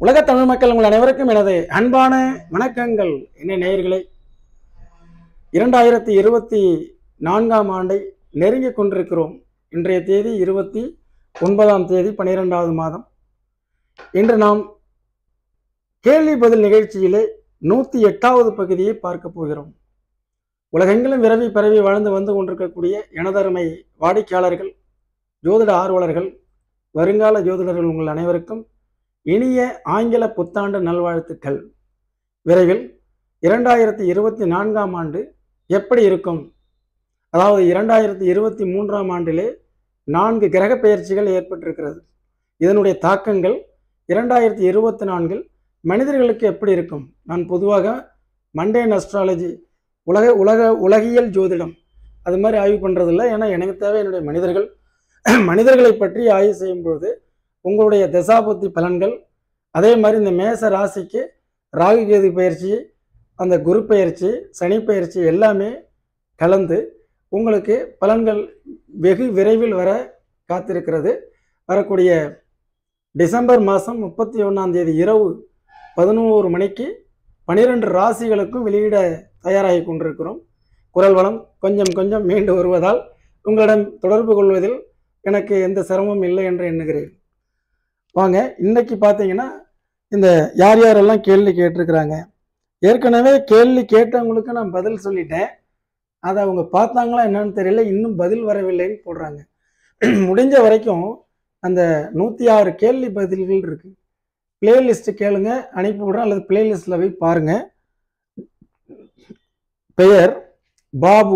உலக தமிழ் மக்கள் உங்கள் அனைவருக்கும் எனது அன்பான வணக்கங்கள் என்ன நேயர்களே இரண்டாயிரத்தி இருபத்தி நான்காம் ஆண்டை நெருங்கிக் கொண்டிருக்கிறோம் இன்றைய தேதி இருபத்தி ஒன்பதாம் தேதி பன்னிரெண்டாவது மாதம் இன்று நாம் கேள்வி பதில் நிகழ்ச்சியிலே நூற்றி எட்டாவது பகுதியை பார்க்க போகிறோம் உலகெங்கிலும் விரவி பரவி வாழ்ந்து வந்து கொண்டிருக்கக்கூடிய எனதருமை வாடிக்கையாளர்கள் ஜோதிட ஆர்வலர்கள் வருங்கால ஜோதிடர்கள் உங்கள் அனைவருக்கும் இனிய ஆங்கில புத்தாண்டு நல்வாழ்த்துக்கள் விரைவில் இரண்டாயிரத்தி இருபத்தி நான்காம் ஆண்டு எப்படி இருக்கும் அதாவது இரண்டாயிரத்தி இருபத்தி மூன்றாம் ஆண்டிலே நான்கு கிரக பெயர்ச்சிகள் ஏற்பட்டிருக்கிறது இதனுடைய தாக்கங்கள் இரண்டாயிரத்தி இருபத்தி நான்கில் மனிதர்களுக்கு எப்படி இருக்கும் நான் பொதுவாக மண்டேன் அஸ்ட்ராலஜி உலக உலக உலகியல் ஜோதிடம் அது மாதிரி ஆய்வு பண்ணுறதில்ல ஏன்னா எனக்கு தேவை என்னுடைய மனிதர்கள் மனிதர்களை பற்றி ஆய்வு செய்யும்போது உங்களுடைய தசாபுத்தி பலன்கள் அதே மாதிரி இந்த மேச ராசிக்கு ராகு கேது பயிற்சி அந்த குரு பயிற்சி சனி பயிற்சி எல்லாமே கலந்து உங்களுக்கு பலன்கள் வெகு விரைவில் வர காத்திருக்கிறது வரக்கூடிய டிசம்பர் மாதம் முப்பத்தி ஒன்றாம் தேதி இரவு பதினோரு மணிக்கு பனிரெண்டு ராசிகளுக்கும் வெளியிட தயாராகி கொண்டிருக்கிறோம் குரல் வளம் கொஞ்சம் கொஞ்சம் மீண்டு வருவதால் உங்களிடம் தொடர்பு கொள்வதில் எனக்கு எந்த சிரமமும் இல்லை என்று எண்ணுகிறேன் வாங்க இன்னைக்கு பார்த்தீங்கன்னா இந்த யார் யாரெல்லாம் கேள்வி கேட்டிருக்கிறாங்க ஏற்கனவே கேள்வி கேட்டவங்களுக்கு நான் பதில் சொல்லிட்டேன் அதை அவங்க பார்த்தாங்களா என்னன்னு தெரியல இன்னும் பதில் வரவில்லைன்னு போடுறாங்க முடிஞ்ச வரைக்கும் அந்த நூற்றி ஆறு கேள்வி பதில்கள் இருக்கு பிளேலிஸ்ட் கேளுங்க அனுப்பி விடுறேன் அல்லது பிளேலிஸ்ட்டில் போய் பாருங்க பெயர் பாபு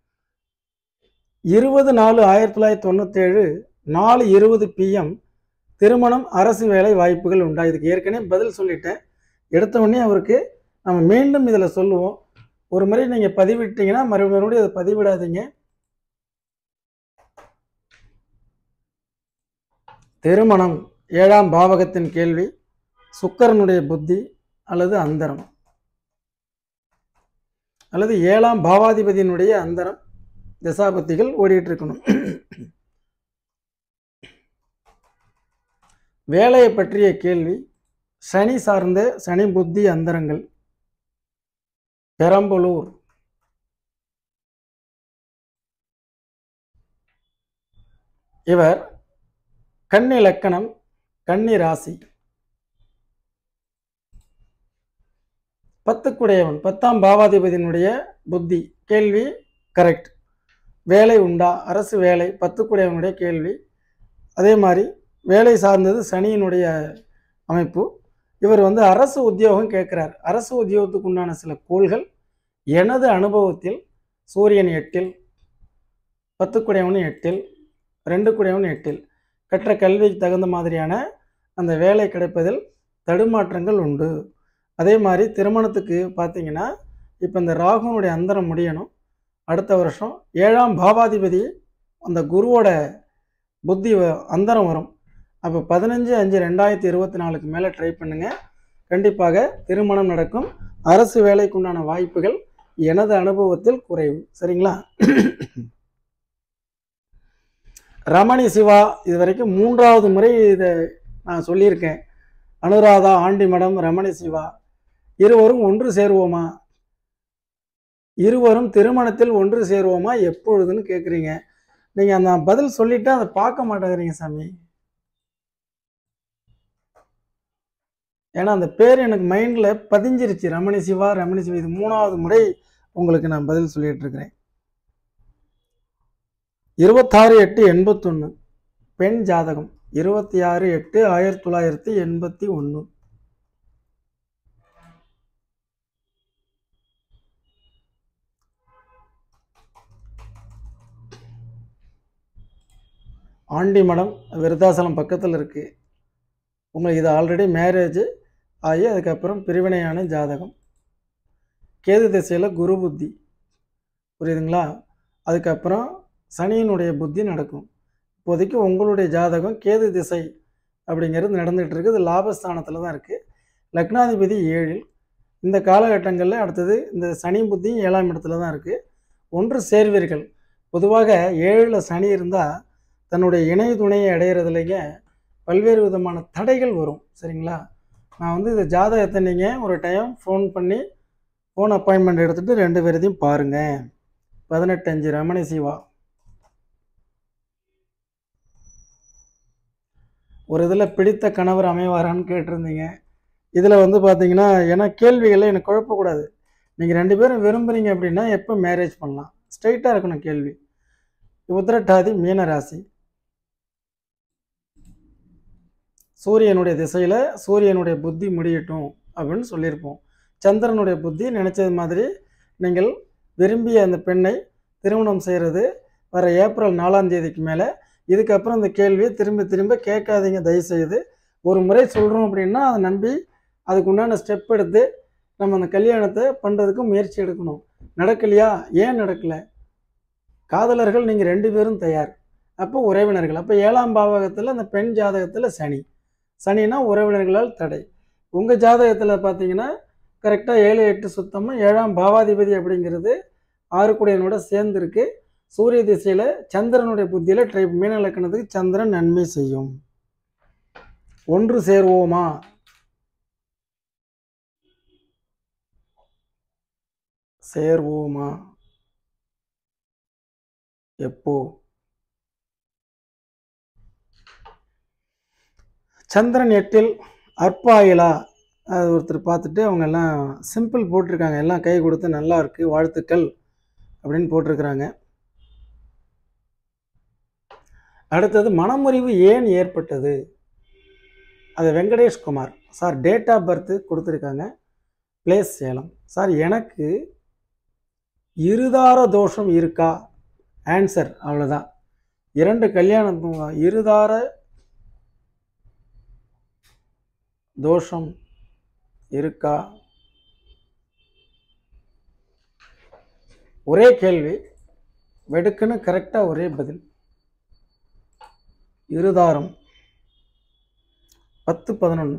இருபது நாலு ஆயிரத்தி தொள்ளாயிரத்தி தொண்ணூத்தேழு நாலு இருபது பிஎம் திருமணம் அரசு வேலை வாய்ப்புகள் உண்டா இதுக்கு ஏற்கனவே பதில் சொல்லிட்டேன் எடுத்த உடனே அவருக்கு நம்ம மீண்டும் இதில் சொல்லுவோம் ஒரு முறை நீங்கள் பதிவிட்டீங்கன்னா மறுபடியும் மறுபடியும் அதை பதிவிடாதீங்க திருமணம் ஏழாம் பாவகத்தின் கேள்வி சுக்கரனுடைய புத்தி அல்லது அந்தரம் அல்லது ஏழாம் பாவாதிபதியினுடைய அந்தரம் தசாபத்திகள் ஓடிட்டு இருக்கணும் வேலையை பற்றிய கேள்வி சனி சார்ந்த சனி புத்தி அந்தரங்கள் பெரம்பலூர் இவர் கன்னி லக்கணம் கன்னி ராசி பத்துக்குடையவன் பத்தாம் பாவாதிபதியினுடைய புத்தி கேள்வி கரெக்ட் வேலை உண்டா அரசு வேலை பத்துக்குடையவனுடைய கேள்வி அதே மாதிரி வேலை சார்ந்தது சனியினுடைய அமைப்பு இவர் வந்து அரசு உத்தியோகம் கேட்குறார் அரசு உத்தியோகத்துக்கு உண்டான சில கோள்கள் எனது அனுபவத்தில் சூரியன் எட்டில் பத்துக்குடையவன் எட்டில் ரெண்டு குடையவன் எட்டில் கற்ற கல்விக்கு தகுந்த மாதிரியான அந்த வேலை கிடைப்பதில் தடுமாற்றங்கள் உண்டு அதே மாதிரி திருமணத்துக்கு பார்த்தீங்கன்னா இப்போ இந்த ராகுனுடைய அந்தரம் முடியணும் அடுத்த வருஷம் ஏழாம் பாவாதிபதி அந்த குருவோட புத்தி வ- அந்தரம் வரும் அப்போ பதினஞ்சு அஞ்சு ரெண்டாயிரத்தி இருபத்தி நாலுக்கு மேலே ட்ரை பண்ணுங்கள் கண்டிப்பாக திருமணம் நடக்கும் அரசு வேலைக்கு உண்டான வாய்ப்புகள் எனது அனுபவத்தில் குறைவு சரிங்களா ரமணி சிவா இது வரைக்கும் மூன்றாவது முறை இதை நான் சொல்லியிருக்கேன் அனுராதா ஆண்டிமடம் ரமணி சிவா இருவரும் ஒன்று சேருவோமா இருவரும் திருமணத்தில் ஒன்று சேருவோமா எப்பொழுதுன்னு கேட்குறீங்க நீங்கள் அந்த பதில் சொல்லிட்டு அதை பார்க்க மாட்டேங்கிறீங்க சாமி ஏன்னா அந்த பேர் எனக்கு மைண்டில் பதிஞ்சிருச்சு ரமணி சிவா ரமணி சிவா இது மூணாவது முறை உங்களுக்கு நான் பதில் சொல்லிட்டு இருக்கிறேன் இருபத்தாறு எட்டு எண்பத்தொன்று பெண் ஜாதகம் இருபத்தி ஆறு எட்டு ஆயிரத்தி தொள்ளாயிரத்தி எண்பத்தி ஒன்று ஆண்டிமடம் விருத்தாசலம் பக்கத்தில் இருக்குது உங்களுக்கு இது ஆல்ரெடி மேரேஜ் ஆகி அதுக்கப்புறம் பிரிவினையான ஜாதகம் கேது திசையில் குரு புத்தி புரியுதுங்களா அதுக்கப்புறம் சனியினுடைய புத்தி நடக்கும் இப்போதைக்கு உங்களுடைய ஜாதகம் கேது திசை அப்படிங்கிறது நடந்துகிட்டு இருக்குது இது லாபஸ்தானத்தில் தான் இருக்குது லக்னாதிபதி ஏழில் இந்த காலகட்டங்களில் அடுத்தது இந்த சனி புத்தியும் ஏழாம் இடத்துல தான் இருக்குது ஒன்று சேர்வீர்கள் பொதுவாக ஏழில் சனி இருந்தால் தன்னுடைய இணை துணையை அடையிறதுலைங்க பல்வேறு விதமான தடைகள் வரும் சரிங்களா நான் வந்து இந்த ஜாதகத்தை நீங்கள் ஒரு டைம் ஃபோன் பண்ணி ஃபோன் அப்பாயின்மெண்ட் எடுத்துகிட்டு ரெண்டு பேரத்தையும் பாருங்கள் பதினெட்டு அஞ்சு ரமணி சிவா ஒரு இதில் பிடித்த கணவர் அமைவாரான்னு கேட்டிருந்தீங்க இதில் வந்து பார்த்தீங்கன்னா ஏன்னா கேள்விகளை எனக்கு குழப்பக்கூடாது நீங்கள் ரெண்டு பேரும் விரும்புகிறீங்க அப்படின்னா எப்போ மேரேஜ் பண்ணலாம் ஸ்ட்ரைட்டாக இருக்கணும் கேள்வி உத்திரட்டாதி மீன ராசி சூரியனுடைய திசையில் சூரியனுடைய புத்தி முடியட்டும் அப்படின்னு சொல்லியிருப்போம் சந்திரனுடைய புத்தி நினச்சது மாதிரி நீங்கள் விரும்பிய அந்த பெண்ணை திருமணம் செய்கிறது வர ஏப்ரல் நாலாம் தேதிக்கு மேலே இதுக்கப்புறம் இந்த கேள்வியை திரும்ப திரும்ப கேட்காதீங்க தயவுசெய்து ஒரு முறை சொல்கிறோம் அப்படின்னா அதை நம்பி அதுக்கு உண்டான ஸ்டெப் எடுத்து நம்ம அந்த கல்யாணத்தை பண்ணுறதுக்கு முயற்சி எடுக்கணும் நடக்கலையா ஏன் நடக்கலை காதலர்கள் நீங்கள் ரெண்டு பேரும் தயார் அப்போ உறவினர்கள் அப்போ ஏழாம் பாவகத்தில் அந்த பெண் ஜாதகத்தில் சனி சனினா உறவினர்களால் தடை உங்கள் ஜாதகத்தில் பார்த்தீங்கன்னா கரெக்டாக ஏழு எட்டு சுத்தமாக ஏழாம் பாவாதிபதி அப்படிங்கிறது ஆறுக்குடையனோட சேர்ந்துருக்கு சூரிய திசையில் சந்திரனுடைய புத்தியில் ட்ரை மீன இலக்கணத்துக்கு சந்திரன் நன்மை செய்யும் ஒன்று சேர்வோமா சேர்வோமா எப்போ சந்திரன் எட்டில் அற்பாயிலா அது ஒருத்தர் பார்த்துட்டு அவங்க எல்லாம் சிம்பிள் போட்டிருக்காங்க எல்லாம் கை கொடுத்து நல்லா இருக்கு வாழ்த்துக்கள் அப்படின்னு போட்டிருக்கிறாங்க அடுத்தது மனமுறிவு ஏன் ஏற்பட்டது அது Venkatesh Kumar sir date of birth கொடுத்துருக்காங்க பிளேஸ் சேலம் சார் எனக்கு இருதார தோஷம் இருக்கா ஆன்சர் அவ்வளோதான் இரண்டு கல்யாணம் இருதார தோஷம் இருக்கா ஒரே கேள்வி வெடுக்குன்னு கரெக்டாக ஒரே பதில் இருதாரம் பத்து பதினொன்று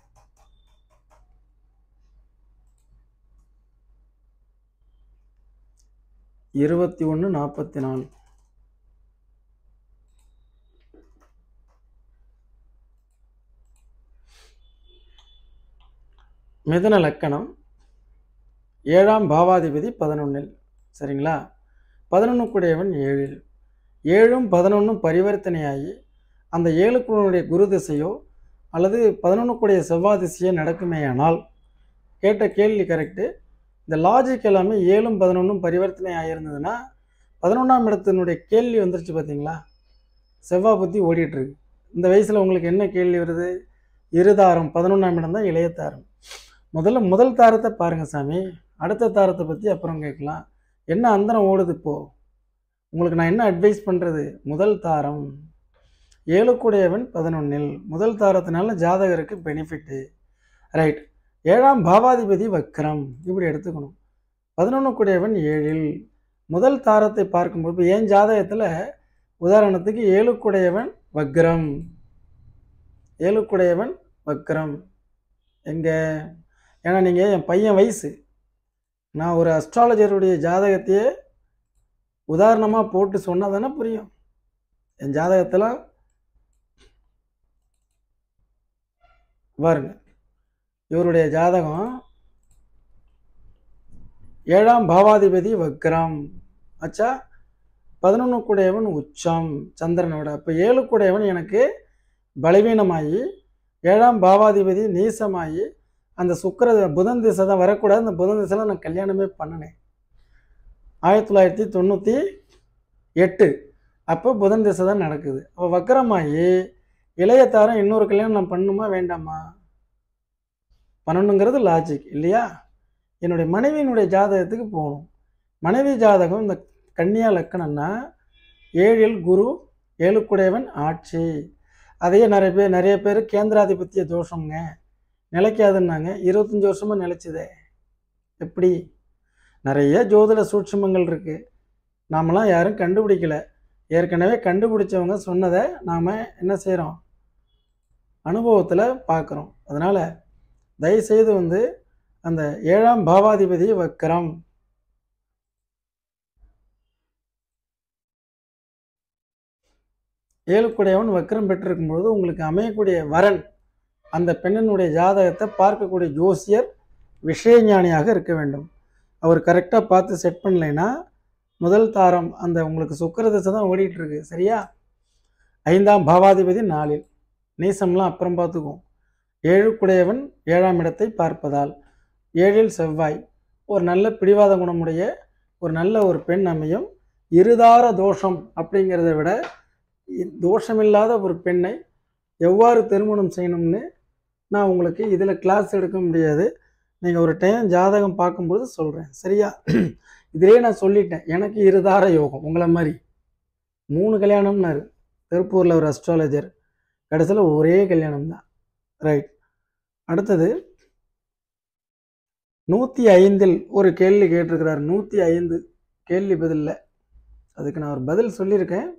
இருபத்தி ஒன்று நாற்பத்தி நாலு மிதுன லக்கணம் ஏழாம் பாவாதிபதி பதினொன்றில் சரிங்களா பதினொன்றுக்குடையவன் ஏழில் ஏழும் பதினொன்றும் பரிவர்த்தனையாகி அந்த ஏழுக்குடைய குரு திசையோ அல்லது பதினொன்றுக்குடைய செவ்வாய் திசையோ நடக்குமேயானால் கேட்ட கேள்வி கரெக்டு இந்த லாஜிக் எல்லாமே ஏழும் பதினொன்றும் பரிவர்த்தனை ஆகியிருந்ததுன்னா பதினொன்றாம் இடத்தினுடைய கேள்வி வந்துருச்சு பார்த்தீங்களா செவ்வாய் புத்தி ஓடிட்டுருக்கு இந்த வயசில் உங்களுக்கு என்ன கேள்வி வருது இருதாரம் பதினொன்றாம் இடம் தான் இளைய தாரம் முதல்ல முதல் தாரத்தை பாருங்க சாமி அடுத்த தாரத்தை பற்றி அப்புறம் கேட்கலாம் என்ன அந்தரம் ஓடுது இப்போ உங்களுக்கு நான் என்ன அட்வைஸ் பண்ணுறது முதல் தாரம் ஏழுக்குடையவன் பதினொன்னில் முதல் தாரத்தினால ஜாதகருக்கு பெனிஃபிட்டு ரைட் ஏழாம் பாவாதிபதி வக்ரம் இப்படி எடுத்துக்கணும் பதினொன்றுக்குடையவன் ஏழில் முதல் தாரத்தை பார்க்கும்போது இப்போ என் ஜாதகத்தில் உதாரணத்துக்கு ஏழுக்குடையவன் வக்ரம் ஏழுக்குடையவன் வக்ரம் எங்கே ஏன்னா நீங்கள் என் பையன் வயசு நான் ஒரு அஸ்ட்ராலஜருடைய ஜாதகத்தையே உதாரணமாக போட்டு சொன்னால் தானே புரியும் என் ஜாதகத்தில் பாருங்க இவருடைய ஜாதகம் ஏழாம் பாவாதிபதி வக்ரம் ஆச்சா பதினொன்று கூடையவன் உச்சம் சந்திரனோட அப்போ ஏழு கூடையவன் எனக்கு பலவீனமாகி ஏழாம் பாவாதிபதி நீசமாகி அந்த சுக்கர புதன் திசை தான் வரக்கூடாது அந்த புதன் திசையில் நான் கல்யாணமே பண்ணினேன் ஆயிரத்தி தொள்ளாயிரத்தி தொண்ணூற்றி எட்டு அப்போ புதன் திசை தான் நடக்குது அப்போ வக்கரமாகி இளையத்தாரம் இன்னொரு கல்யாணம் நான் பண்ணுமா வேண்டாமா பண்ணணுங்கிறது லாஜிக் இல்லையா என்னுடைய மனைவியினுடைய ஜாதகத்துக்கு போகணும் மனைவி ஜாதகம் இந்த கன்னியா லக்கணம்னா ஏழில் குரு ஏழுக்குடையவன் ஆட்சி அதையே நிறைய பேர் நிறைய பேர் கேந்திராதிபத்திய தோஷங்க நிலைக்காதுன்னாங்க இருபத்தஞ்சி வருஷமாக நிலைச்சுதே எப்படி நிறைய ஜோதிட சூட்சுமங்கள் இருக்குது நாமெல்லாம் யாரும் கண்டுபிடிக்கல ஏற்கனவே கண்டுபிடிச்சவங்க சொன்னதை நாம் என்ன செய்கிறோம் அனுபவத்தில் பார்க்குறோம் அதனால் தயவுசெய்து வந்து அந்த ஏழாம் பாவாதிபதி வக்கரம் ஏழுக்குடையவன் வக்கரம் பெற்றிருக்கும் பொழுது உங்களுக்கு அமையக்கூடிய வரன் அந்த பெண்ணினுடைய ஜாதகத்தை பார்க்கக்கூடிய ஜோசியர் விஷயஞானியாக இருக்க வேண்டும் அவர் கரெக்டாக பார்த்து செட் பண்ணலைன்னா முதல் தாரம் அந்த உங்களுக்கு சுக்கரதசை தான் ஓடிட்டு இருக்கு சரியா ஐந்தாம் பாவாதிபதி நாளில் நீசம்லாம் அப்புறம் பார்த்துக்குவோம் ஏழுக்குடையவன் ஏழாம் இடத்தை பார்ப்பதால் ஏழில் செவ்வாய் ஒரு நல்ல பிடிவாத குணமுடைய ஒரு நல்ல ஒரு பெண் அமையும் இருதார தோஷம் அப்படிங்கிறத விட இ- தோஷமில்லாத ஒரு பெண்ணை எவ்வாறு திருமணம் செய்யணும்னு நான் உங்களுக்கு இதில் கிளாஸ் எடுக்க முடியாது நீங்கள் ஒரு டைம் ஜாதகம் பார்க்கும்போது சொல்கிறேன் சரியா இதிலே நான் சொல்லிட்டேன் எனக்கு இருதார யோகம் உங்களை மாதிரி மூணு கல்யாணம்னாரு திருப்பூரில் ஒரு அஸ்ட்ராலஜர் கடைசியில் ஒரே கல்யாணம் தான் ரைட் அடுத்தது நூற்றி ஐந்தில் ஒரு கேள்வி கேட்டிருக்கிறார் நூற்றி ஐந்து கேள்வி பதிலில் அதுக்கு நான் ஒரு பதில் சொல்லியிருக்கேன்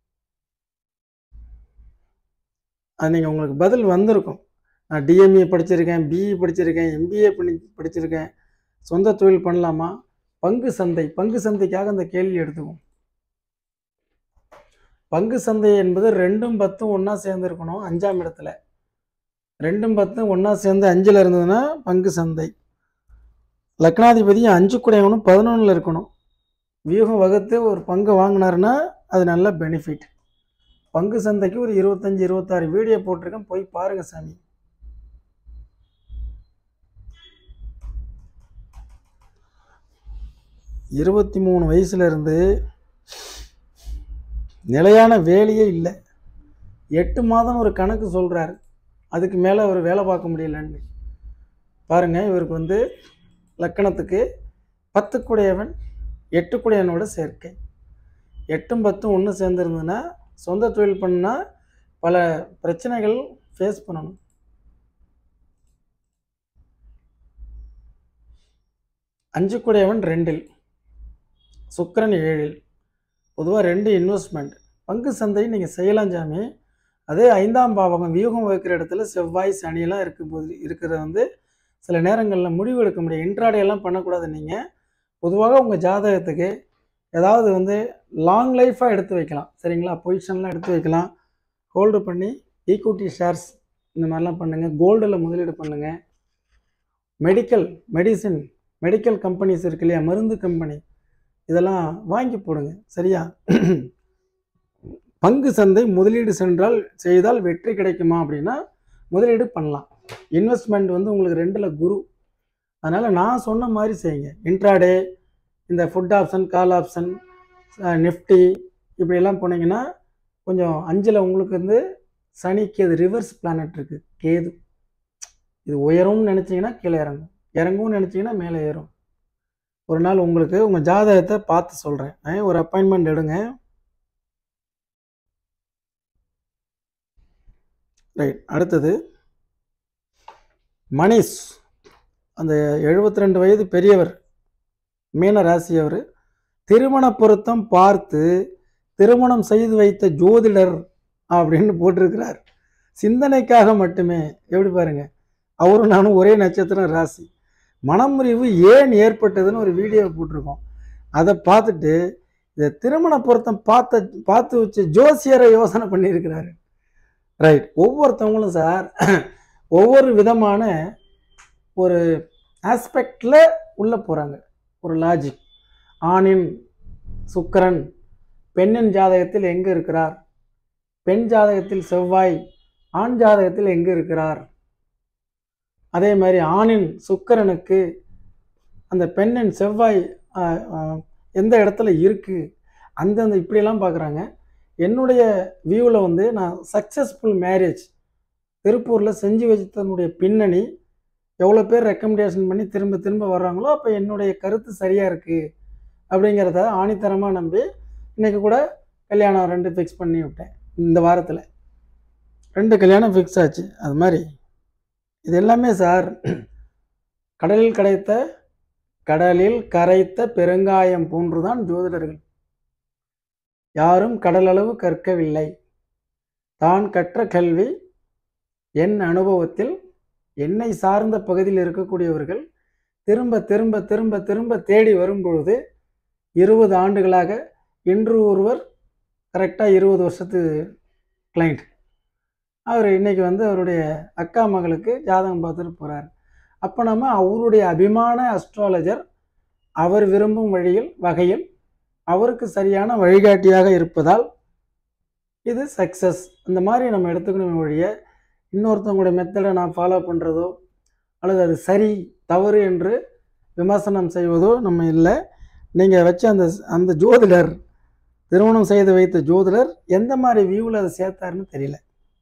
அது நீங்கள் உங்களுக்கு பதில் வந்திருக்கும் நான் டிஎம்ஏ படிச்சிருக்கேன் பிஇ படிச்சிருக்கேன் எம்பிஏ பண்ணி படிச்சிருக்கேன் சொந்த தொழில் பண்ணலாமா பங்கு சந்தை பங்கு சந்தைக்காக அந்த கேள்வி எடுத்துக்குவோம் பங்கு சந்தை என்பது ரெண்டும் பத்தும் ஒன்றா சேர்ந்துருக்கணும் அஞ்சாம் இடத்துல ரெண்டும் பத்தும் ஒன்றா சேர்ந்து அஞ்சில் இருந்ததுன்னா பங்கு சந்தை லக்னாதிபதியும் அஞ்சு குடையவனும் பதினொன்றில் இருக்கணும் வியூகம் வகுத்து ஒரு பங்கு வாங்கினாருன்னா அது நல்ல பெனிஃபிட் பங்கு சந்தைக்கு ஒரு இருபத்தஞ்சி இருபத்தாறு வீடியோ போட்டிருக்கேன் போய் பாருங்க சாமி இருபத்தி மூணு வயசுல இருந்து நிலையான வேலையே இல்லை எட்டு மாதம் ஒரு கணக்கு சொல்கிறாரு அதுக்கு மேலே அவர் வேலை பார்க்க முடியலன்னு பாருங்க இவருக்கு வந்து லக்கணத்துக்கு பத்துக்குடையவன் எட்டுக்குடையவனோட சேர்க்கை எட்டும் பத்தும் ஒன்று சேர்ந்துருந்ததுன்னா சொந்த தொழில் பண்ணால் பல பிரச்சனைகள் ஃபேஸ் பண்ணணும் அஞ்சு கூடையவன் ரெண்டில் சுக்கிரன் ஏழில் பொதுவாக ரெண்டு இன்வெஸ்ட்மெண்ட் பங்கு சந்தை நீங்கள் செய்யலாம் சாமி அதே ஐந்தாம் பாவகம் வியூகம் வைக்கிற இடத்துல செவ்வாய் சனியெல்லாம் இருக்கும்போது இருக்கிறத வந்து சில நேரங்களில் முடிவு எடுக்க முடியும் இன்ட்ராடே எல்லாம் பண்ணக்கூடாது நீங்கள் பொதுவாக உங்கள் ஜாதகத்துக்கு ஏதாவது வந்து லாங் லைஃபாக எடுத்து வைக்கலாம் சரிங்களா பொசிஷன்லாம் எடுத்து வைக்கலாம் ஹோல்டு பண்ணி ஈக்விட்டி ஷேர்ஸ் இந்த மாதிரிலாம் பண்ணுங்கள் கோல்டில் முதலீடு பண்ணுங்கள் மெடிக்கல் மெடிசின் மெடிக்கல் கம்பெனிஸ் இருக்கு இல்லையா மருந்து கம்பெனி இதெல்லாம் வாங்கி போடுங்க சரியா பங்கு சந்தை முதலீடு சென்றால் செய்தால் வெற்றி கிடைக்குமா அப்படின்னா முதலீடு பண்ணலாம் இன்வெஸ்ட்மெண்ட் வந்து உங்களுக்கு ரெண்டில் குரு அதனால் நான் சொன்ன மாதிரி செய்யுங்க இன்ட்ராடே இந்த put option call option Nifty இப்படியெல்லாம் போனீங்கன்னா கொஞ்சம் அஞ்சில் உங்களுக்கு வந்து சனிக்கு அது ரிவர்ஸ் பிளானட் இருக்குது கேது இது உயரும்னு நினச்சிங்கன்னா கீழே இறங்கும் இறங்கும்னு நினச்சிங்கன்னா மேலே ஏறும் ஒரு நாள் உங்களுக்கு உங்கள் ஜாதகத்தை பார்த்து சொல்கிறேன் ஒரு அப்பாயின்மெண்ட் எடுங்க ரைட் அடுத்தது மணிஷ் அந்த 72 ரெண்டு வயது பெரியவர் மீன ராசியவர் திருமண பொருத்தம் பார்த்து திருமணம் செய்து வைத்த ஜோதிடர் அப்படின்னு போட்டிருக்கிறார் சிந்தனைக்காக மட்டுமே எப்படி பாருங்க அவரும் நானும் ஒரே நட்சத்திரம் ராசி மனமுறிவு ஏன் ஏற்பட்டதுன்னு ஒரு வீடியோ போட்டிருக்கோம் அதை பார்த்துட்டு இதை திருமண பொருத்தம் பார்த்த பார்த்து வச்சு ஜோசியரை யோசனை பண்ணியிருக்கிறாரு ரைட் ஒவ்வொருத்தவங்களும் சார் ஒவ்வொரு விதமான ஒரு ஆஸ்பெக்டில் உள்ளே போகிறாங்க ஒரு லாஜிக் ஆணின் சுக்கிரன் பெண்ணின் ஜாதகத்தில் எங்கே இருக்கிறார் பெண் ஜாதகத்தில் செவ்வாய் ஆண் ஜாதகத்தில் எங்கே இருக்கிறார் அதே மாதிரி ஆணின் சுக்கிரனுக்கு அந்த பெண்ணின் செவ்வாய் ஆஹ், ஆஹ், எந்த இடத்துல இருக்குது அந்தந்த இப்படியெல்லாம் பார்க்குறாங்க என்னுடைய வியூவில் வந்து நான் சக்ஸஸ்ஃபுல் மேரேஜ் திருப்பூரில் செஞ்சு வச்சதனுடைய பின்னணி எவ்வளோ பேர் ரெக்கமெண்டேஷன் பண்ணி திரும்ப திரும்ப வர்றாங்களோ அப்போ என்னுடைய கருத்து சரியாக இருக்குது அப்படிங்கிறத ஆணித்தரமாக நம்பி இன்றைக்கி கூட கல்யாணம் ரெண்டு ஃபிக்ஸ் பண்ணி விட்டேன் இந்த வாரத்தில் ரெண்டு கல்யாணம் ஃபிக்ஸ் ஆச்சு அது மாதிரி இது எல்லாமே சார் கடலில் கிடைத்த கடலில் கரைத்த பெருங்காயம் போன்றுதான் ஜோதிடர்கள் யாரும் கடலளவு கற்கவில்லை தான் கற்ற கல்வி என் அனுபவத்தில் என்னை சார்ந்த பகுதியில் இருக்கக்கூடியவர்கள் திரும்ப திரும்ப திரும்ப திரும்ப தேடி வரும்பொழுது இருபது ஆண்டுகளாக இன்று ஒருவர் கரெக்டாக இருபது வருஷத்து கிளைண்ட் அவர் இன்னைக்கு வந்து அவருடைய அக்கா மகளுக்கு ஜாதகம் பார்த்துட்டு போகிறார் அப்போ நம்ம அவருடைய அபிமான அஸ்ட்ராலஜர் அவர் விரும்பும் வழியில் வகையில் அவருக்கு சரியான வழிகாட்டியாக இருப்பதால் இது சக்ஸஸ் இந்த மாதிரி நம்ம எடுத்துக்கணும் வழிய இன்னொருத்தவங்களுடைய மெத்தடை நான் ஃபாலோ பண்ணுறதோ அல்லது அது சரி தவறு என்று விமர்சனம் செய்வதோ நம்ம இல்லை நீங்கள் வச்ச அந்த அந்த ஜோதிடர் திருமணம் செய்து வைத்த ஜோதிடர் எந்த மாதிரி வியூவில் அதை சேர்த்தாருன்னு தெரியல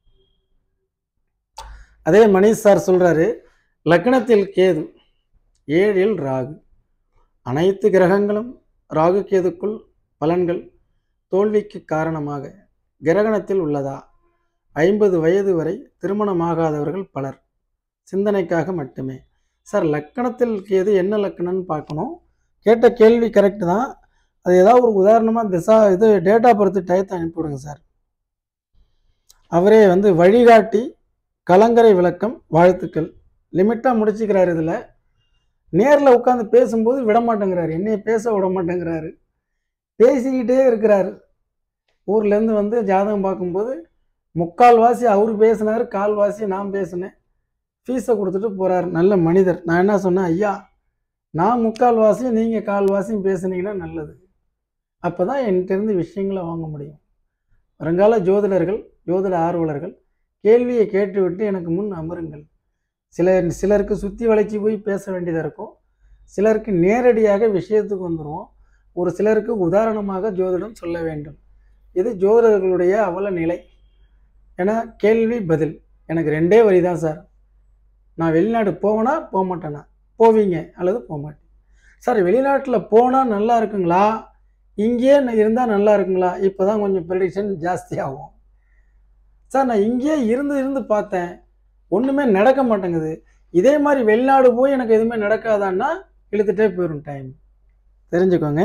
அதே மணிஷ் சார் சொல்கிறாரு லக்னத்தில் கேது ஏழில் ராகு அனைத்து கிரகங்களும் ராகு கேதுக்குள் பலன்கள் தோல்விக்கு காரணமாக கிரகணத்தில் உள்ளதா ஐம்பது வயது வரை திருமணமாகாதவர்கள் பலர் சிந்தனைக்காக மட்டுமே சார் லக்கணத்தில் கேது என்ன லக்கணம்னு பார்க்கணும் கேட்ட கேள்வி கரெக்டு தான் அது ஏதாவது ஒரு உதாரணமாக திசா இது டேட்டா பர்த் டயத்தை அனுப்பிவிடுங்க சார் அவரே வந்து வழிகாட்டி கலங்கரை விளக்கம் வாழ்த்துக்கள் லிமிட்டாக முடிச்சுக்கிறாரு இதில் நேரில் உட்காந்து பேசும்போது விட மாட்டேங்கிறாரு என்னைய பேச விட மாட்டேங்கிறாரு பேசிக்கிட்டே இருக்கிறாரு ஊர்லேருந்து வந்து ஜாதகம் பார்க்கும்போது முக்கால்வாசி அவர் பேசினார் கால்வாசி நான் பேசினேன் ஃபீஸை கொடுத்துட்டு போகிறார் நல்ல மனிதர் நான் என்ன சொன்னேன் ஐயா நான் முக்கால்வாசியும் நீங்கள் கால்வாசியும் பேசுனீங்கன்னா நல்லது அப்போ தான் என்கிட்டருந்து விஷயங்களை வாங்க முடியும் வருங்கால ஜோதிடர்கள் ஜோதிட ஆர்வலர்கள் கேள்வியை கேட்டுவிட்டு எனக்கு முன் அமருங்கள் சில சிலருக்கு சுற்றி வளைச்சி போய் பேச வேண்டியதாக இருக்கும் சிலருக்கு நேரடியாக விஷயத்துக்கு வந்துடுவோம் ஒரு சிலருக்கு உதாரணமாக ஜோதிடம் சொல்ல வேண்டும் இது ஜோதிடர்களுடைய அவல நிலை ஏன்னா கேள்வி பதில் எனக்கு ரெண்டே வரி தான் சார் நான் வெளிநாடு போவேனா போக மாட்டேனா போவீங்க அல்லது போக மாட்டேன் சார் வெளிநாட்டில் போனால் நல்லா இருக்குங்களா இங்கேயே இருந்தால் நல்லா இருக்குங்களா இப்போ தான் கொஞ்சம் ப்ரெடிக்ஷன் ஜாஸ்தி ஆகும் சார் நான் இங்கேயே இருந்து இருந்து பார்த்தேன் ஒன்றுமே நடக்க மாட்டேங்குது இதே மாதிரி வெளிநாடு போய் எனக்கு எதுவுமே நடக்காதான்னா இழுத்துட்டே போயிடும் டைம் தெரிஞ்சுக்கோங்க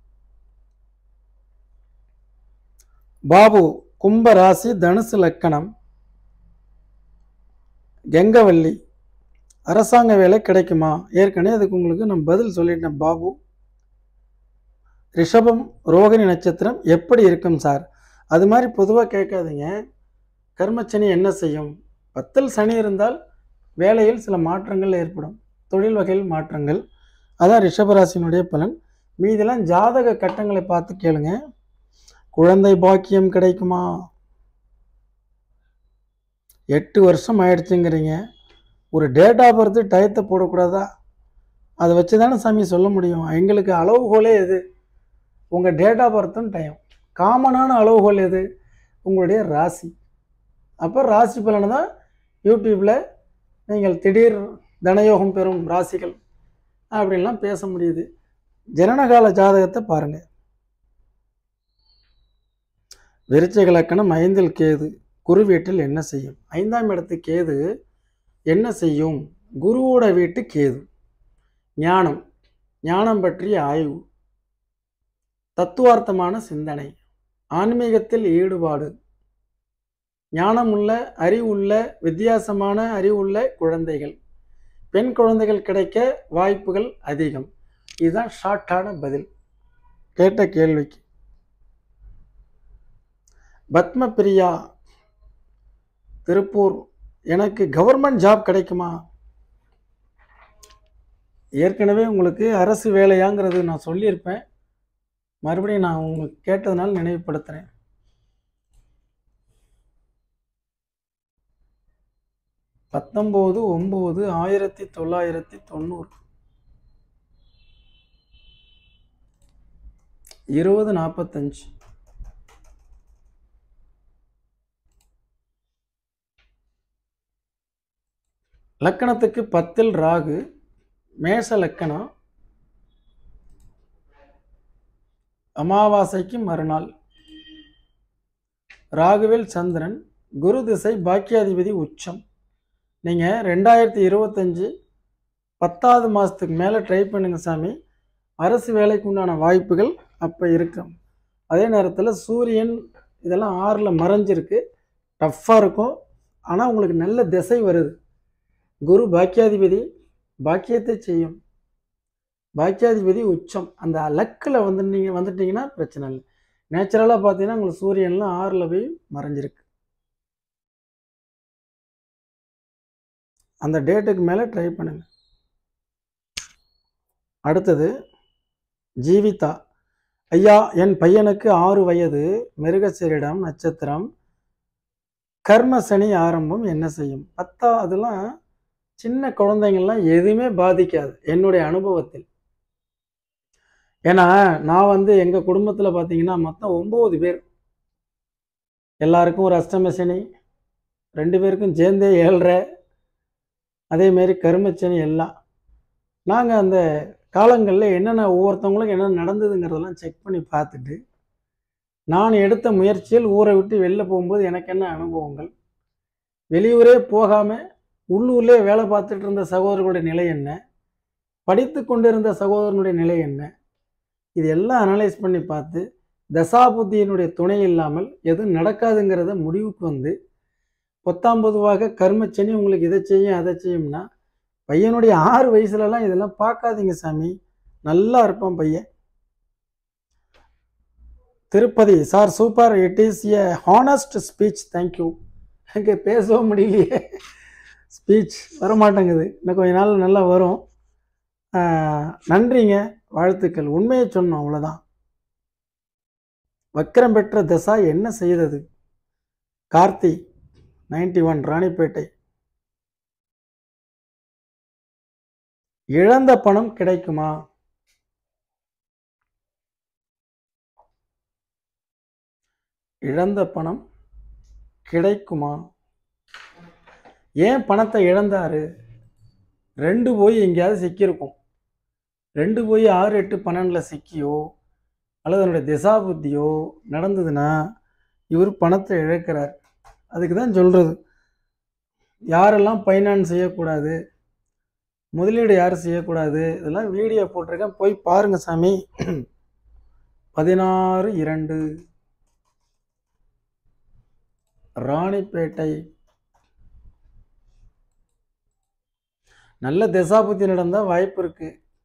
பாபு கும்ப ராசி தனுசு லக்கணம் கெங்கவல்லி அரசாங்க வேலை கிடைக்குமா ஏற்கனவே அதுக்கு உங்களுக்கு நான் பதில் சொல்லிட்டேன் பாபு ரிஷபம் ரோகிணி நட்சத்திரம் எப்படி இருக்கும் சார் அது மாதிரி பொதுவாக கேட்காதீங்க கர்மச்சனி என்ன செய்யும் பத்தில் சனி இருந்தால் வேலையில் சில மாற்றங்கள் ஏற்படும் தொழில் வகையில் மாற்றங்கள் அதான் ரிஷபராசினுடைய பலன் மீதெல்லாம் ஜாதக கட்டங்களை பார்த்து கேளுங்க குழந்தை பாக்கியம் கிடைக்குமா எட்டு வருஷம் ஆயிடுச்சுங்கிறீங்க ஒரு டேட் ஆஃப் பர்த் டயத்தை போடக்கூடாதா அதை வச்சு தானே சாமி சொல்ல முடியும் எங்களுக்கு அளவுகோலே எது உங்கள் டேட் ஆஃப் பர்த்தும் டைம் காமனான அளவுகோல் எது உங்களுடைய ராசி அப்போ ராசி பலனை தான் யூடியூப்பில் நீங்கள் திடீர் தனயோகம் பெறும் ராசிகள் அப்படின்லாம் பேச முடியுது ஜனனகால ஜாதகத்தை பாருங்கள் விருச்சிக லக்கணம் ஐந்தில் கேது குரு வீட்டில் என்ன செய்யும் ஐந்தாம் இடத்து கேது என்ன செய்யும் குருவோட வீட்டு கேது ஞானம் ஞானம் பற்றிய ஆய்வு தத்துவார்த்தமான சிந்தனை ஆன்மீகத்தில் ஈடுபாடு ஞானமுள்ள அறிவுள்ள வித்தியாசமான அறிவுள்ள குழந்தைகள் பெண் குழந்தைகள் கிடைக்க வாய்ப்புகள் அதிகம் இதுதான் ஷார்ட்டான பதில் கேட்ட கேள்விக்கு பத்மபிரியா திருப்பூர் எனக்கு கவர்மெண்ட் ஜாப் கிடைக்குமா ஏற்கனவே உங்களுக்கு அரசு வேலையாங்கிறது நான் சொல்லியிருப்பேன் மறுபடியும் நான் உங்களுக்கு கேட்டதுனால நினைவுபடுத்துகிறேன் பத்தொம்போது ஒம்பது ஆயிரத்தி தொள்ளாயிரத்தி தொண்ணூறு இருபது நாற்பத்தஞ்சு லக்கணத்துக்கு பத்தில் ராகு மேஷ லக்கணம் அமாவாசைக்கு மறுநாள் ராகுவில் சந்திரன் குரு திசை பாக்கியாதிபதி உச்சம் நீங்கள் ரெண்டாயிரத்தி இருபத்தஞ்சி பத்தாவது மாதத்துக்கு மேலே ட்ரை பண்ணுங்க சாமி அரசு வேலைக்கு உண்டான வாய்ப்புகள் அப்போ இருக்கும் அதே நேரத்தில் சூரியன் இதெல்லாம் ஆறில் மறைஞ்சிருக்கு டஃப்பாக இருக்கும் ஆனால் உங்களுக்கு நல்ல திசை வருது குரு பாக்கியாதிபதி பாக்கியத்தை செய்யும் பாக்கியாதிபதி உச்சம் அந்த லக்கில் வந்து நீங்கள் வந்துட்டீங்கன்னா பிரச்சனை இல்லை நேச்சுரலாக பார்த்தீங்கன்னா உங்களுக்கு சூரியன்லாம் ஆறில் போய் மறைஞ்சிருக்கு அந்த டேட்டுக்கு மேலே ட்ரை பண்ணுங்க அடுத்தது ஜீவிதா ஐயா என் பையனுக்கு ஆறு வயது மிருகசீரிடம் நட்சத்திரம் கர்ம சனி ஆரம்பம் என்ன செய்யும் பத்தா அதெல்லாம் சின்ன குழந்தைங்கள்லாம் எதுவுமே பாதிக்காது என்னுடைய அனுபவத்தில் ஏன்னா நான் வந்து எங்கள் குடும்பத்தில் பார்த்தீங்கன்னா மொத்தம் ஒம்பது பேர் எல்லாருக்கும் ஒரு அஷ்டம சனி ரெண்டு பேருக்கும் சேர்ந்தே ஏழ்ரை அதேமாரி கருமச்சனி எல்லாம் நாங்கள் அந்த காலங்களில் என்னென்ன ஒவ்வொருத்தவங்களுக்கும் என்னென்ன நடந்ததுங்கிறதெல்லாம் செக் பண்ணி பார்த்துட்டு நான் எடுத்த முயற்சியில் ஊரை விட்டு வெளில போகும்போது எனக்கு என்ன அனுபவங்கள் வெளியூரே போகாமல் உள்ளூர்லேயே வேலை பார்த்துட்டு இருந்த சகோதரர்களுடைய நிலை என்ன படித்து கொண்டிருந்த சகோதரனுடைய நிலை என்ன இது எல்லாம் அனலைஸ் பண்ணி பார்த்து தசாபுத்தியினுடைய துணை இல்லாமல் எதுவும் நடக்காதுங்கிறத முடிவுக்கு வந்து பொத்தாம் பொதுவாக கர்மச்சனி உங்களுக்கு இதை செய்யும் அதை செய்யும்னா பையனுடைய ஆறு வயசுலலாம் இதெல்லாம் பார்க்காதீங்க சாமி நல்லா இருப்பான் பையன் Tirupati sir super it is a honest speech thank you எனக்கு பேசவும் முடியலையே ஸ்பீச் வரமாட்டேங்குது இன்னும் கொஞ்ச நாள் நல்லா வரும் ஆஹ், நன்றிங்க வாழ்த்துக்கள் உண்மையை சொன்னோம் அவ்வளோதான் வக்கரம் பெற்ற தசா என்ன செய்தது கார்த்தி நைன்டி ஒன் ராணிப்பேட்டை இழந்த பணம் கிடைக்குமா இழந்த பணம் கிடைக்குமா ஏன் பணத்தை இழந்தாரு ரெண்டு போய் எங்கேயாவது சிக்கியிருக்கும் ரெண்டு போய் ஆறு எட்டு பன்னெண்டில் சிக்கியோ அல்லது அதனுடைய திசாபுத்தியோ நடந்ததுன்னா இவர் பணத்தை இழக்கிறார் அதுக்கு தான் சொல்கிறது யாரெல்லாம் ஃபைனான்ஸ் செய்யக்கூடாது முதலீடு யார் செய்யக்கூடாது இதெல்லாம் வீடியோ போட்டிருக்கேன் போய் பாருங்க சாமி பதினாறு இரண்டு ராணிப்பேட்டை நல்ல திசாபுத்தி நடந்தால் வாய்ப்பு இருக்கு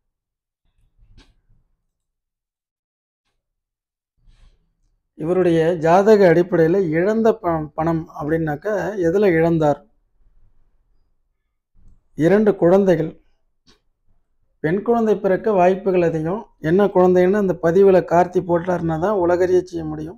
இவருடைய ஜாதக அடிப்படையில் இழந்த பணம் பணம் அப்படின்னாக்கா எதில் இழந்தார் இரண்டு குழந்தைகள் பெண் குழந்தை பிறக்க வாய்ப்புகள் அதிகம் என்ன குழந்தைன்னு அந்த பதிவில் கார்த்தி போட்டாருன்னா தான் உலகறிய செய்ய முடியும்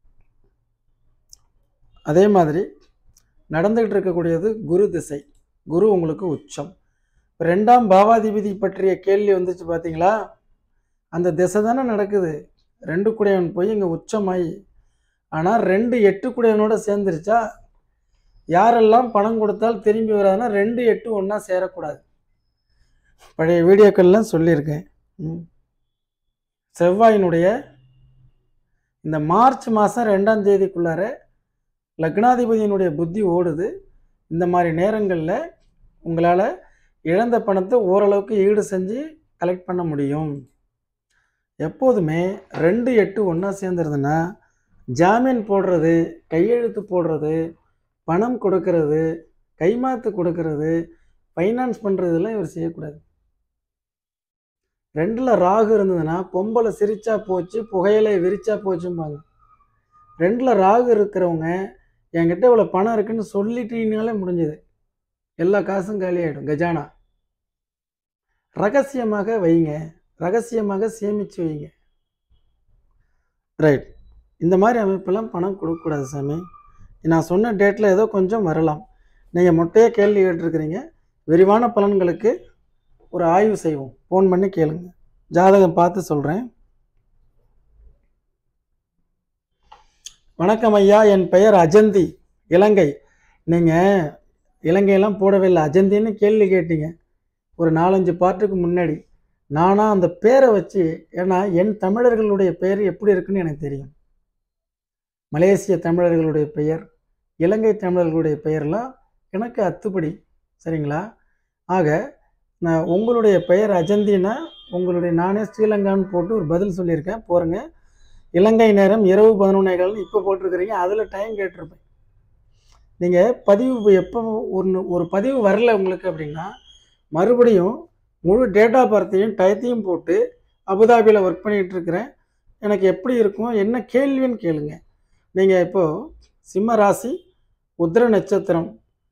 அதே மாதிரி நடந்துகிட்டு இருக்கக்கூடியது குரு திசை குரு உங்களுக்கு உச்சம் இப்ப ரெண்டாம் பாவாதிபதி பற்றிய கேள்வி வந்துச்சு பார்த்தீங்களா அந்த திசை தானே நடக்குது ரெண்டு குடையவன் போய் இங்கே உச்சமாயி ஆனால் ரெண்டு எட்டு குடையவனோட சேர்ந்துருச்சா யாரெல்லாம் பணம் கொடுத்தால் திரும்பி வராதுன்னா ரெண்டு எட்டு ஒன்றா சேரக்கூடாது பழைய வீடியோக்கள்லாம் சொல்லியிருக்கேன் ம். செவ்வாயினுடைய இந்த மார்ச் மாதம் ரெண்டாம் தேதிக்குள்ளார லக்னாதிபதியினுடைய புத்தி ஓடுது இந்த மாதிரி நேரங்களில் உங்களால் இழந்த பணத்தை ஓரளவுக்கு ஈடு செஞ்சு கலெக்ட் பண்ண முடியும் எப்போதுமே ரெண்டு எட்டு ஒன்றா சேர்ந்துருதுன்னா ஜாமீன் போடுறது கையெழுத்து போடுறது பணம் கொடுக்கறது கைமாத்து கொடுக்கறது ஃபைனான்ஸ் பண்ணுறதெல்லாம் இவர் செய்யக்கூடாது ரெண்டில் ராகு இருந்ததுன்னா பொம்பளை சிரிச்சா போச்சு புகையிலை விரிச்சா போச்சும்பாங்க ரெண்டில் ராகு இருக்கிறவங்க என்கிட்ட இவ்வளோ பணம் இருக்குன்னு சொல்லிட்டீங்கனாலே முடிஞ்சது எல்லா காசும் காலியாயிடும் கஜானா ரகசியமாக வைங்க ரகசியமாக சேமித்து வைங்க ரைட் இந்த மாதிரி அமைப்பெல்லாம் பணம் கொடுக்கக்கூடாது சாமி நான் சொன்ன டேட்டில் ஏதோ கொஞ்சம் வரலாம் நீங்கள் மொட்டையாக கேள்வி கேட்டிருக்கிறீங்க விரிவான பலன்களுக்கு ஒரு ஆய்வு செய்வோம் ஃபோன் பண்ணி கேளுங்க ஜாதகம் பார்த்து சொல்கிறேன் வணக்கம் ஐயா என் பெயர் அஜந்தி இலங்கை நீங்கள் இலங்கையெல்லாம் போடவே இல்லை அஜந்தின்னு கேள்வி கேட்டீங்க ஒரு நாலஞ்சு பாட்டுக்கு முன்னாடி நானாக அந்த பேரை வச்சு ஏன்னா என் தமிழர்களுடைய பெயர் எப்படி இருக்குன்னு எனக்கு தெரியும் மலேசிய தமிழர்களுடைய பெயர் இலங்கை தமிழர்களுடைய பெயர்லாம் எனக்கு அத்துப்படி சரிங்களா ஆக நான் உங்களுடைய பெயர் அஜந்தினா உங்களுடைய நானே ஸ்ரீலங்கான்னு போட்டு ஒரு பதில் சொல்லியிருக்கேன் போகிறேங்க இலங்கை நேரம் இரவு பதினொன்னேகால்னு இப்போ போட்டிருக்கிறீங்க அதில் டைம் கேட்டிருப்பேன் நீங்கள் பதிவு எப்போ ஒன்று ஒரு பதிவு வரல உங்களுக்கு அப்படின்னா மறுபடியும் முழு டேட் ஆஃப் பர்த்தையும் டயத்தையும் போட்டு அபுதாபியில் ஒர்க் பண்ணிகிட்டு இருக்கிறேன் எனக்கு எப்படி இருக்கும் என்ன கேள்வின்னு கேளுங்க நீங்கள் இப்போது சிம்ம ராசி உத்திர நட்சத்திரம்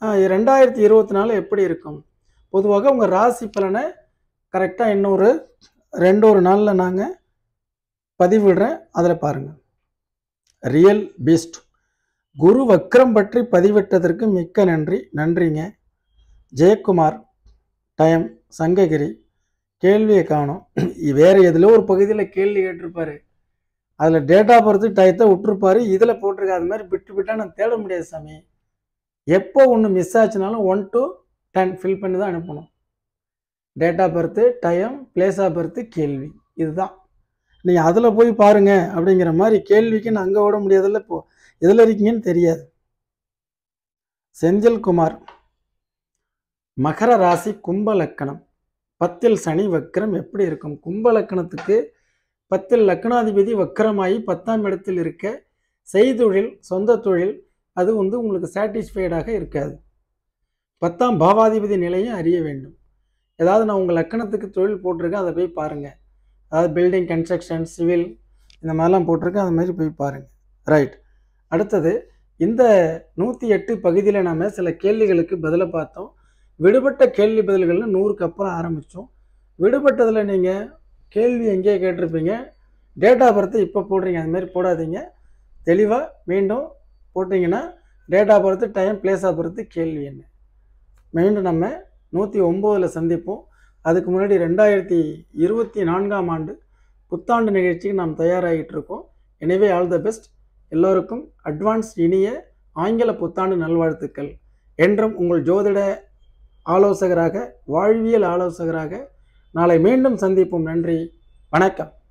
ரெண்டாயிரத்தி இருபத்தி நாலு எப்படி இருக்கும் பொதுவாக உங்கள் ராசி பலனை கரெக்டாக இன்னொரு ரெண்டு ஒரு நாளில் நாங்கள் பதிவிடுறேன் அதில் பாருங்கள் ரியல் பீஸ்ட் குரு வக்ரம் பற்றி பதிவிட்டதற்கு மிக்க நன்றி நன்றிங்க ஜெயக்குமார் டைம் சங்ககிரி கேள்வியை காணும் வேறு எதிலோ ஒரு பகுதியில் கேள்வி கேட்டிருப்பாரு அதில் டேட்டா பொறுத்து டயத்தை விட்டுருப்பாரு இதில் போட்டிருக்க அது மாதிரி விட்டு விட்டால் நான் தேட முடியாது சாமி எப்போ ஒன்று மிஸ் ஆச்சுனாலும் ஒன் டு டென் ஃபில் பண்ணி தான் அனுப்பணும் data birth time place of birth கேள்வி இதுதான் நீங்கள் அதில் போய் பாருங்க அப்படிங்கிற மாதிரி கேள்விக்கு நான் அங்கே விட முடியாதுல்ல இப்போ எதில் இருக்கீங்கன்னு தெரியாது செந்தில் குமார் மகர ராசி கும்ப லக்கணம் பத்தில் சனி வக்கரம் எப்படி இருக்கும் கும்ப லக்கணத்துக்கு பத்தில் லக்னாதிபதி வக்கரமாகி பத்தாம் இடத்தில் இருக்க செய்தொழில் சொந்த தொழில் அது வந்து உங்களுக்கு சாட்டிஸ்ஃபைடாக இருக்காது பத்தாம் பாவாதிபதி நிலையும் அறிய வேண்டும் ஏதாவது நான் உங்கள் லக்கணத்துக்கு தொழில் போட்டிருக்கேன் அதை போய் பாருங்கள் அதாவது பில்டிங் கன்ஸ்ட்ரக்ஷன் சிவில் இந்த மாதிரிலாம் போட்டிருக்கேன் அது மாதிரி போய் பாருங்கள் ரைட் அடுத்தது இந்த நூற்றி எட்டு பகுதியில் நாம் சில கேள்விகளுக்கு பதிலை பார்த்தோம் விடுபட்ட கேள்வி பதில்கள்னு நூறுக்கு அப்புறம் ஆரம்பித்தோம் விடுபட்டதில் நீங்கள் கேள்வி எங்கேயே கேட்டிருப்பீங்க டேட்டா பர்த்தை இப்போ போடுறீங்க அது மாதிரி போடாதீங்க தெளிவாக மீண்டும் போட்டிங்கன்னா டேட்டா பொறுத்து டைம் பிளேஸ் ஆஃப் பொறுத்து கேள்வி என்ன மீண்டும் நம்ம நூற்றி ஒம்போதில் சந்திப்போம் அதுக்கு முன்னாடி ரெண்டாயிரத்தி இருபத்தி நான்காம் ஆண்டு புத்தாண்டு நிகழ்ச்சிக்கு நாம் தயாராகிட்டு இருக்கோம் எனவே ஆல் த பெஸ்ட் எல்லோருக்கும் அட்வான்ஸ் இனிய ஆங்கில புத்தாண்டு நல்வாழ்த்துக்கள் என்றும் உங்கள் ஜோதிட ஆலோசகராக வாழ்வியல் ஆலோசகராக நாளை மீண்டும் சந்திப்போம் நன்றி வணக்கம்